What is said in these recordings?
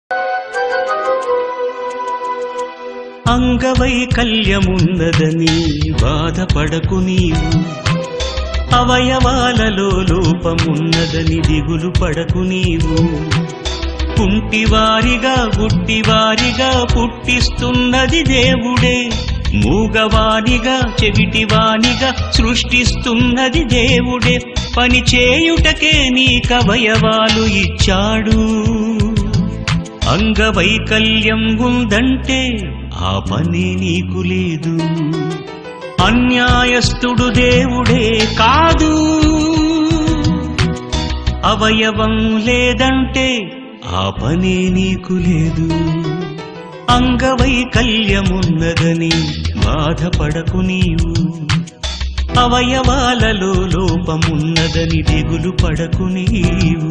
అంగవైకల్యమున్నదని బాధపడకు నీవు అవయవాలలో లోపమున్నదని దిగులు పడకు నీవు కుంటివారిగా గుడ్డివారిగా పుట్టిస్తున్నది దేవుడే మూగవానిగా చెవిటివానిగా సృష్టిస్తున్నది దేవుడే పని చేయుటకే నీకవయవాలు ఇచ్చాడు అంగవైకల్యం ఉందంటే ఆ పని నీకు లేదు అన్యాయస్థుడు దేవుడే కాదు అవయవం లేదంటే ఆ పని నీకు లేదు అంగవైకల్యమున్నదని బాధపడకు నీవు అవయవాలలో లోపమున్నదని దిగులు పడకు నీవు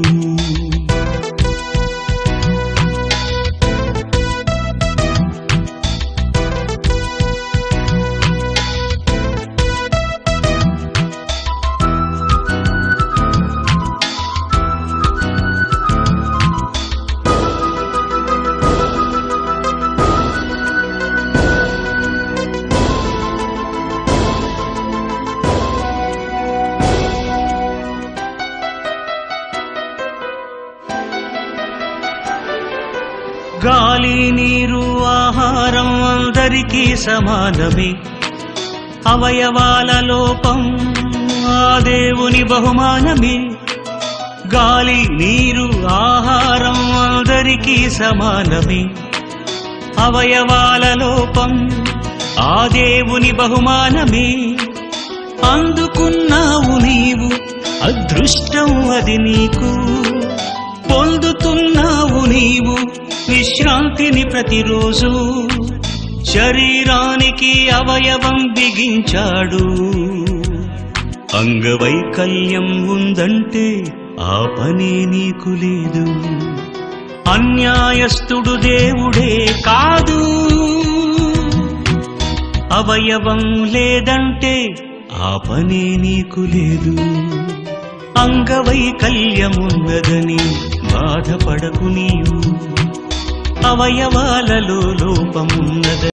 గాలి నీరు ఆహారం అందరికీ సమానమే అవయవాల లోపం ఆ దేవుని బహుమానమే గాలి నీరు ఆహారం అందరికీ సమానమే అవయవాల లోపం ఆ దేవుని బహుమానమే అందుకున్నావు నీవు అదృష్టం అది నీకు పొందుతున్నావు నీవు విశ్రాంతిని ప్రతిరోజు శరీరానికి అవయవం బిగించాడు అంగవైకల్యం ఉందంటే ఆ పని నీకు లేదు అన్యాయస్థుడు దేవుడే కాదు అవయవం లేదంటే ఆ పని నీకు లేదు అంగవైకల్యమున్నదని బాధపడకు నీవు అవయవాలలో లోపమున్నదని